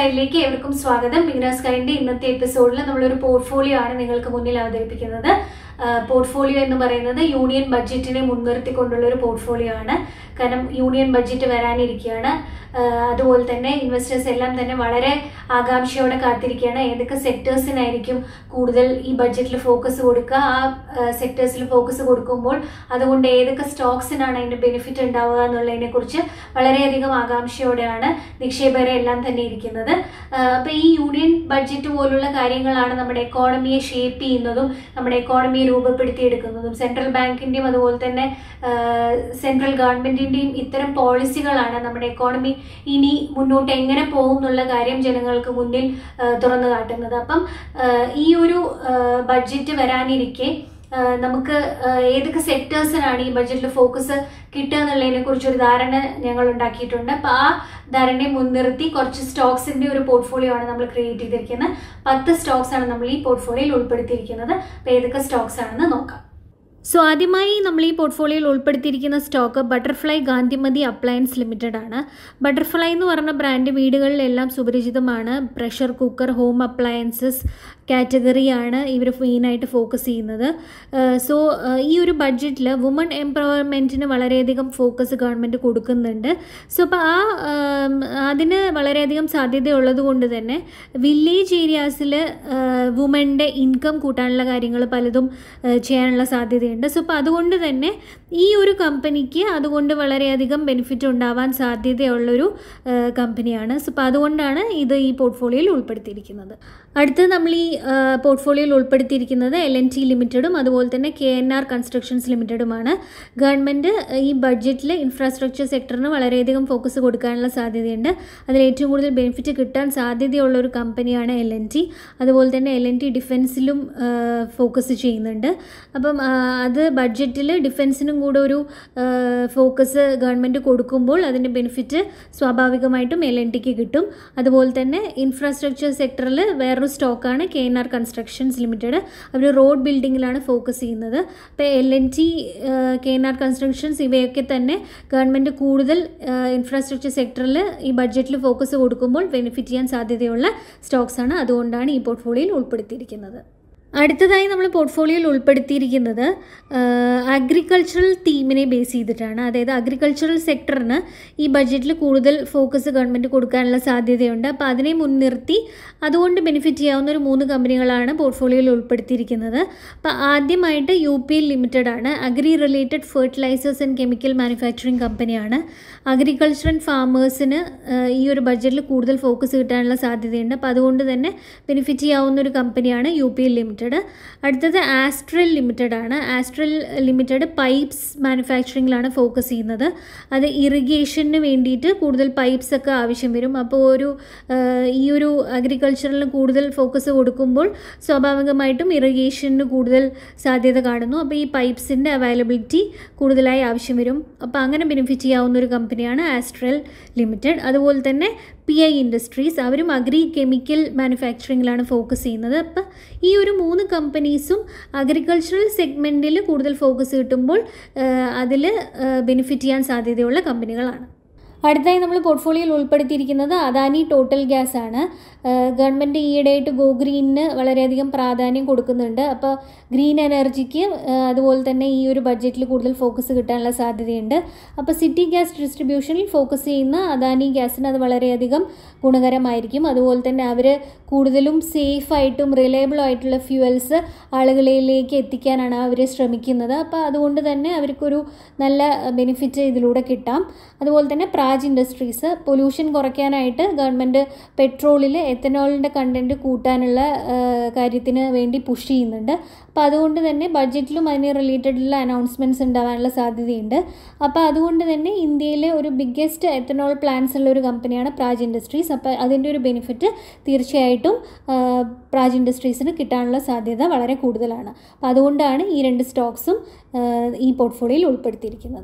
ഗൈഡിലേക്ക് ഏവർക്കും സ്വാഗതം ബിഗിനേഴ്സ് ഗൈഡിന്റെ ഇന്നത്തെ എപ്പിസോഡിൽ നമ്മളൊരു പോർട്ട്ഫോളിയോ ആണ് നിങ്ങൾക്ക് മുന്നിൽ അവതരിപ്പിക്കുന്നത് പോർട്ട്ഫോളിയോ എന്ന് പറയുന്നത് യൂണിയൻ ബഡ്ജറ്റിനെ മുൻനിർത്തിക്കൊണ്ടുള്ള ഒരു പോർട്ട്ഫോളിയോ ആണ് കാരണം യൂണിയൻ ബഡ്ജറ്റ് വരാനിരിക്കുകയാണ് ആഹ് അതുപോലെ തന്നെ ഇൻവെസ്റ്റേഴ്സ് എല്ലാം തന്നെ വളരെ ആകാംക്ഷയോടെ കാത്തിരിക്കുകയാണ് ഏതൊക്കെ സെക്ടേഴ്സിനായിരിക്കും കൂടുതൽ ഈ ബഡ്ജറ്റിൽ ഫോക്കസ് കൊടുക്കുക ആ സെക്ടേഴ്സിൽ ഫോക്കസ് കൊടുക്കുമ്പോൾ അതുകൊണ്ട് ഏതൊക്കെ സ്റ്റോക്സിനാണ് അതിന്റെ ബെനിഫിറ്റ് ഉണ്ടാവുക എന്നുള്ളതിനെ കുറിച്ച് വളരെയധികം ആകാംക്ഷയോടെയാണ് നിക്ഷേപകരെ എല്ലാം തന്നെ ഇരിക്കുന്നത് ആഹ് അപ്പൊ ഈ യൂണിയൻ ബഡ്ജറ്റ് പോലുള്ള കാര്യങ്ങളാണ് നമ്മുടെ എക്കോണമിയെ ഷേപ്പ് ചെയ്യുന്നതും നമ്മുടെ എക്കോണമിയെ രൂപപ്പെടുത്തിയെടുക്കുന്നതും സെൻട്രൽ ബാങ്കിന്റെയും അതുപോലെ തന്നെ സെൻട്രൽ ഗവൺമെന്റിന്റെയും ഇത്തരം പോളിസികളാണ് നമ്മുടെ എക്കോണമി ഇനി മുന്നോട്ട് എങ്ങനെ പോകും എന്നുള്ള കാര്യം ജനങ്ങൾക്ക് മുന്നിൽ ആഹ് തുറന്നു കാട്ടുന്നത് അപ്പം ആഹ് ഈ ഒരു ബഡ്ജറ്റ് വരാനിരിക്കെ ആഹ് നമുക്ക് ആഹ് ഏതൊക്കെ സെക്ടേഴ്സിനാണ് ഈ ബഡ്ജറ്റിൽ ഫോക്കസ് കിട്ടുക എന്നുള്ളതിനെ കുറിച്ച് ഒരു ധാരണ ഞങ്ങൾ ഉണ്ടാക്കിയിട്ടുണ്ട് അപ്പൊ ആ ധാരണയെ മുൻനിർത്തി കുറച്ച് സ്റ്റോക്സിന്റെ ഒരു പോർട്ട്ഫോളിയോ ആണ് നമ്മൾ ക്രിയേറ്റ് ചെയ്തിരിക്കുന്നത് പത്ത് സ്റ്റോക്സ് ആണ് നമ്മൾ ഈ പോർട്ട്ഫോളിയോയിൽ ഉൾപ്പെടുത്തിയിരിക്കുന്നത് അപ്പൊ ഏതൊക്കെ സ്റ്റോക്സ് ആണെന്ന് നോക്കാം സോ ആദ്യമായി നമ്മൾ ഈ പോർട്ട്ഫോളിയോയിൽ ഉൾപ്പെടുത്തിയിരിക്കുന്ന stock Butterfly Gandhimathi appliances limited ആണ് ബട്ടർഫ്ലൈ എന്ന് പറഞ്ഞ ബ്രാൻഡ് വീടുകളിലെല്ലാം സുപരിചിതമാണ് പ്രഷർ കുക്കർ ഹോം അപ്ലയൻസസ് കാറ്റഗറിയാണ് ഇവർ മെയിനായിട്ട് ഫോക്കസ് ചെയ്യുന്നത് സോ ഈ ഒരു ബഡ്ജറ്റിൽ വുമൺ എംപവർമെൻറ്റിന് വളരെയധികം ഫോക്കസ് ഗവൺമെൻറ് കൊടുക്കുന്നുണ്ട് സോ അപ്പോൾ ആ ഉം, അതിന് വളരെയധികം സാധ്യതയുള്ളത് കൊണ്ട് തന്നെ വില്ലേജ് ഏരിയാസിൽ വുമൻ്റെ ഇൻകം കൂട്ടാനുള്ള കാര്യങ്ങൾ പലതും ഏഹ്, ചെയ്യാനുള്ള സാധ്യതയുണ്ട് സോ അപ്പോൾ അതുകൊണ്ട് തന്നെ ഈ ഒരു കമ്പനിക്ക് അതുകൊണ്ട് വളരെയധികം ബെനിഫിറ്റ് ഉണ്ടാവാൻ സാധ്യതയുള്ളൊരു ഏഹ്, കമ്പനിയാണ് സോ അപ്പോൾ അതുകൊണ്ടാണ് ഇത് ഈ പോർട്ട്ഫോളിയോയിൽ ഉൾപ്പെടുത്തിയിരിക്കുന്നത് അടുത്തത് നമ്മൾ ഈ ഏഹ്, പോർട്ട്ഫോളിയോയിൽ ഉൾപ്പെടുത്തിയിരിക്കുന്നത് എൽ എൻ ടി ലിമിറ്റഡും അതുപോലെ തന്നെ കെ എൻ ആർ കൺസ്ട്രക്ഷൻസ് ലിമിറ്റഡുമാണ് ഗവൺമെൻറ് ഈ ബഡ്ജറ്റിൽ ഇൻഫ്രാസ്ട്രക്ചർ സെക്ടറിന് വളരെയധികം ഫോക്കസ് കൊടുക്കാനുള്ള സാധ്യതയുണ്ട് അതിൽ ഏറ്റവും കൂടുതൽ ബെനിഫിറ്റ് കിട്ടാൻ സാധ്യതയുള്ള ഒരു കമ്പനിയാണ് എൽ എൻ ടി അതുപോലെ തന്നെ എൽ എൻ ടി ഡിഫൻസിലും ഫോക്കസ് ചെയ്യുന്നുണ്ട് അപ്പം ആ, അത് ബഡ്ജറ്റിൽ ഡിഫൻസിനും കൂടെ ഒരു ഫോക്കസ് ഗവൺമെൻറ് കൊടുക്കുമ്പോൾ അതിൻ്റെ ബെനിഫിറ്റ് സ്വാഭാവികമായിട്ടും എൽ എൻ ടിക്ക് കിട്ടും അതുപോലെ തന്നെ ഇൻഫ്രാസ്ട്രക്ചർ സെക്ടറിൽ വേറൊരു സ്റ്റോക്കാണ് K N R constructions limited അവർ റോഡ് ബിൽഡിങ്ങിലാണ് ഫോക്കസ് ചെയ്യുന്നത് അപ്പോൾ L N T K N R constructions ഇവയൊക്കെ തന്നെ ഗവൺമെൻറ് കൂടുതൽ ഇൻഫ്രാസ്ട്രക്ചർ സെക്ടറിൽ ഈ ബഡ്ജറ്റിൽ ഫോക്കസ് കൊടുക്കുമ്പോൾ ബെനിഫിറ്റ് ചെയ്യാൻ സാധ്യതയുള്ള സ്റ്റോക്സാണ് അതുകൊണ്ടാണ് ഈ പോർട്ട്ഫോളിയോയിൽ ഉൾപ്പെടുത്തിയിരിക്കുന്നത് അടുത്തതായി നമ്മൾ പോർട്ട്ഫോളിയോയിൽ ഉൾപ്പെടുത്തിയിരിക്കുന്നത് അഗ്രികൾച്ചറൽ തീമിനെ ബേസ് ചെയ്തിട്ടാണ് അതായത് അഗ്രികൾച്ചറൽ സെക്ടറിന് ഈ ബഡ്ജറ്റിൽ കൂടുതൽ ഫോക്കസ് ഗവൺമെൻറ് കൊടുക്കാനുള്ള സാധ്യതയുണ്ട് അപ്പോൾ അതിനെ മുൻനിർത്തി അതുകൊണ്ട് ബെനിഫിറ്റ് ചെയ്യാവുന്ന ഒരു മൂന്ന് കമ്പനികളാണ് പോർട്ട്ഫോളിയോയിൽ ഉൾപ്പെടുത്തിയിരിക്കുന്നത് അപ്പോൾ ആദ്യമായിട്ട് യു പി എൽ ലിമിറ്റഡ് ആണ് agri related fertilisers and chemical manufacturing കമ്പനിയാണ് അഗ്രികൾച്ചർ ആൻഡ് ഫാമേഴ്സിന് ഈ ഒരു ബഡ്ജറ്റിൽ കൂടുതൽ ഫോക്കസ് കിട്ടാനുള്ള സാധ്യതയുണ്ട് അപ്പോൾ അതുകൊണ്ട് തന്നെ ബെനിഫിറ്റ് ചെയ്യാവുന്ന ഒരു കമ്പനിയാണ് യു പി എൽ ലിമിറ്റഡ് അടുത്തത് ആസ്ട്രൽ ലിമിറ്റഡ് ആണ് ആസ്ട്രൽ ലിമിറ്റഡ് പൈപ്സ് മാനുഫാക്ചറിങ്ങിലാണ് ഫോക്കസ് ചെയ്യുന്നത് അത് ഇറിഗേഷന് വേണ്ടിയിട്ട് കൂടുതൽ പൈപ്സ് ഒക്കെ ആവശ്യം വരും അപ്പോൾ ഒരു ആ, ഈ ഒരു അഗ്രികൾച്ചറിൽ കൂടുതൽ ഫോക്കസ് കൊടുക്കുമ്പോൾ സ്വാഭാവികമായിട്ടും ഇറിഗേഷന് കൂടുതൽ സാധ്യത കാണുന്നു അപ്പോൾ ഈ പൈപ്സിൻ്റെ അവൈലബിലിറ്റി കൂടുതലായി ആവശ്യം വരും അപ്പോൾ അങ്ങനെ ബെനിഫിറ്റ് ചെയ്യാവുന്ന ഒരു കമ്പനിയാണ് ആസ്ട്രൽ ലിമിറ്റഡ് അതുപോലെ തന്നെ പി ഐ ഇൻഡസ്ട്രീസ് അവരും അഗ്രി കെമിക്കൽ മാനുഫാക്ചറിങ്ങിലാണ് ഫോക്കസ് ചെയ്യുന്നത് അപ്പം ഈ ഒരു മൂന്ന് കമ്പനീസും അഗ്രികൾച്ചറൽ സെഗ്മെൻറ്റിൽ കൂടുതൽ ഫോക്കസ് കിട്ടുമ്പോൾ അതിൽ ബെനിഫിറ്റ് ചെയ്യാൻ സാധ്യതയുള്ള കമ്പനികളാണ് അടുത്തായി നമ്മൾ പോർട്ട്ഫോളിയോയിൽ ഉൾപ്പെടുത്തിയിരിക്കുന്നത് അദാനി ടോട്ടൽ ഗ്യാസ് ആണ് ഗവൺമെൻറ് ഈയിടെയായിട്ട് ഗോ ഗ്രീനിന് വളരെയധികം പ്രാധാന്യം കൊടുക്കുന്നുണ്ട് അപ്പോൾ ഗ്രീൻ എനർജിക്ക് അതുപോലെ തന്നെ ഈ ഒരു ബഡ്ജറ്റിൽ കൂടുതൽ ഫോക്കസ് കിട്ടാനുള്ള സാധ്യതയുണ്ട് അപ്പോൾ സിറ്റി ഗ്യാസ് ഡിസ്ട്രിബ്യൂഷനിൽ ഫോക്കസ് ചെയ്യുന്ന അദാനി ഗ്യാസിന് അത് വളരെയധികം ഗുണകരമായിരിക്കും അതുപോലെ തന്നെ അവർ കൂടുതലും സേഫായിട്ടും റിലയബിളും ആയിട്ടുള്ള ഫ്യൂവൽസ് ആളുകളിലേക്ക് എത്തിക്കാനാണ് അവർ ശ്രമിക്കുന്നത് അപ്പോൾ അതുകൊണ്ട് തന്നെ അവർക്കൊരു നല്ല ബെനിഫിറ്റ് ഇതിലൂടെ കിട്ടാം അതുപോലെ തന്നെ പ്രാജ് ഇൻഡസ്ട്രീസ് പൊല്യൂഷൻ കുറയ്ക്കാനായിട്ട് ഗവൺമെൻറ് പെട്രോളിൽ എത്തനോളിൻ്റെ കണ്ടൻറ്റ് കൂട്ടാനുള്ള ആ, കാര്യത്തിന് വേണ്ടി പുഷ് ചെയ്യുന്നുണ്ട് അപ്പോൾ അതുകൊണ്ട് തന്നെ ബഡ്ജറ്റിലും അതിന് റിലേറ്റഡുള്ള അനൗൺസ്മെൻറ്റ്സ് ഉണ്ടാവാനുള്ള സാധ്യതയുണ്ട് അപ്പോൾ അതുകൊണ്ട് തന്നെ ഇന്ത്യയിലെ ഒരു ബിഗ്ഗസ്റ്റ് എത്തനോൾ പ്ലാന്റ്സ് ഉള്ള ഒരു കമ്പനിയാണ് പ്രാജ് ഇൻഡസ്ട്രീസ് അപ്പോൾ അതിൻ്റെ ഒരു ബെനിഫിറ്റ് തീർച്ചയായിട്ടും ആ, പ്രാജ് ഇൻഡസ്ട്രീസിന് കിട്ടാനുള്ള സാധ്യത വളരെ കൂടുതലാണ് അപ്പോൾ അതുകൊണ്ടാണ് ഈ രണ്ട് സ്റ്റോക്സും ഈ പോർട്ട്ഫോളിയോയിൽ ഉൾപ്പെടുത്തിയിരിക്കുന്നത്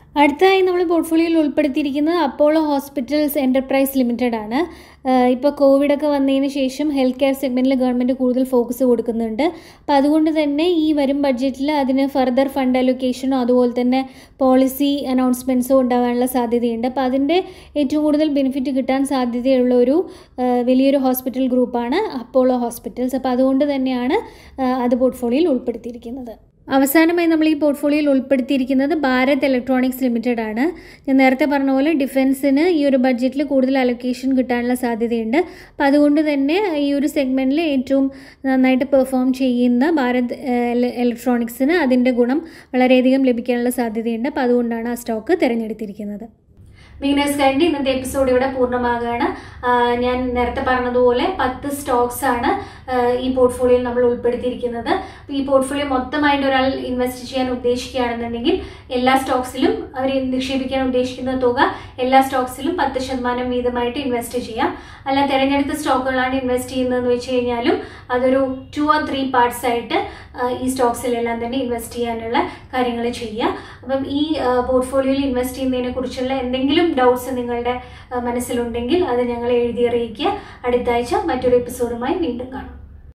അടുത്തതായി നമ്മൾ പോർട്ട്ഫോളിയോയിൽ ഉൾപ്പെടുത്തിയിരിക്കുന്നത് അപ്പോളോ ഹോസ്പിറ്റൽസ് എൻ്റർപ്രൈസ് ലിമിറ്റഡ് ആണ് ഇപ്പോൾ കോവിഡൊക്കെ വന്നതിന് ശേഷം ഹെൽത്ത് കെയർ സെഗ്മെൻറ്റിൽ ഗവൺമെൻറ് കൂടുതൽ ഫോക്കസ് കൊടുക്കുന്നുണ്ട് അപ്പോൾ അതുകൊണ്ട് തന്നെ ഈ വരും ബഡ്ജറ്റിൽ അതിന് ഫർദർ ഫണ്ട് അലൊക്കേഷനോ അതുപോലെ തന്നെ പോളിസി അനൗൺസ്മെൻറ്റ്സോ ഉണ്ടാകാനുള്ള സാധ്യതയുണ്ട് അപ്പോൾ അതിൻ്റെ ഏറ്റവും കൂടുതൽ ബെനിഫിറ്റ് കിട്ടാൻ സാധ്യതയുള്ള ഒരു വലിയൊരു ഹോസ്പിറ്റൽ ഗ്രൂപ്പാണ് അപ്പോളോ ഹോസ്പിറ്റൽസ് അപ്പോൾ അതുകൊണ്ട് തന്നെയാണ് അത് പോർട്ട്ഫോളിയോയിൽ ഉൾപ്പെടുത്തിയിരിക്കുന്നത് അവസാനമായി നമ്മൾ ഈ പോർട്ട്ഫോളിയോയിൽ ഉൾപ്പെടുത്തിയിരിക്കുന്നത് ഭാരത് ഇലക്ട്രോണിക്സ് ലിമിറ്റഡ് ആണ് ഞാൻ നേരത്തെ പറഞ്ഞ പോലെ ഡിഫൻസിന് ഈ ഒരു ബഡ്ജറ്റിൽ കൂടുതൽ അലൊക്കേഷൻ കിട്ടാനുള്ള സാധ്യതയുണ്ട് അപ്പം അതുകൊണ്ട് തന്നെ ഈ ഒരു സെഗ്മെൻറ്റിൽ ഏറ്റവും നന്നായിട്ട് പെർഫോം ചെയ്യുന്ന ഭാരത് ഇലക്ട്രോണിക്സിന് അതിൻ്റെ ഗുണം വളരെയധികം ലഭിക്കാനുള്ള സാധ്യതയുണ്ട് അപ്പോൾ അതുകൊണ്ടാണ് ആ സ്റ്റോക്ക് തിരഞ്ഞെടുത്തിരിക്കുന്നത് ബിഗിനേഴ്സ് കൈൻഡ് ഇന്നത്തെ എപ്പിസോഡ് ഇവിടെ പൂർണ്ണമാകുകയാണ് ഞാൻ നേരത്തെ പറഞ്ഞതുപോലെ പത്ത് സ്റ്റോക്സ് ആണ് ഈ പോർട്ട്ഫോളിയോയിൽ നമ്മൾ ഉൾപ്പെടുത്തിയിരിക്കുന്നത് ഈ പോർട്ട്ഫോളിയോ മൊത്തമായിട്ട് ഒരാൾ ഇൻവെസ്റ്റ് ചെയ്യാൻ ഉദ്ദേശിക്കുകയാണെന്നുണ്ടെങ്കിൽ എല്ലാ സ്റ്റോക്സിലും അവർ നിക്ഷേപിക്കാൻ ഉദ്ദേശിക്കുന്ന തുക എല്ലാ സ്റ്റോക്സിലും പത്ത് ശതമാനം വീതമായിട്ട് ഇൻവെസ്റ്റ് ചെയ്യാം അല്ല തിരഞ്ഞെടുത്ത സ്റ്റോക്കുകളാണ് ഇൻവെസ്റ്റ് ചെയ്യുന്നതെന്ന് വെച്ച് കഴിഞ്ഞാലും അതൊരു ടു ഓർ ത്രീ പാർട്സ് ആയിട്ട് ഈ സ്റ്റോക്സിലെല്ലാം തന്നെ ഇൻവെസ്റ്റ് ചെയ്യാനുള്ള കാര്യങ്ങൾ ചെയ്യുക അപ്പം ഈ പോർട്ട്ഫോളിയോയിൽ ഇൻവെസ്റ്റ് ചെയ്യുന്നതിനെ കുറിച്ചുള്ള എന്തെങ്കിലും ഡൗട്ട്സ് നിങ്ങളുടെ മനസ്സിലുണ്ടെങ്കിൽ അത് ഞങ്ങളെ എഴുതി അറിയിക്കുക അടുത്ത ആഴ്ച മറ്റൊരു എപ്പിസോഡുമായി വീണ്ടും കാണാം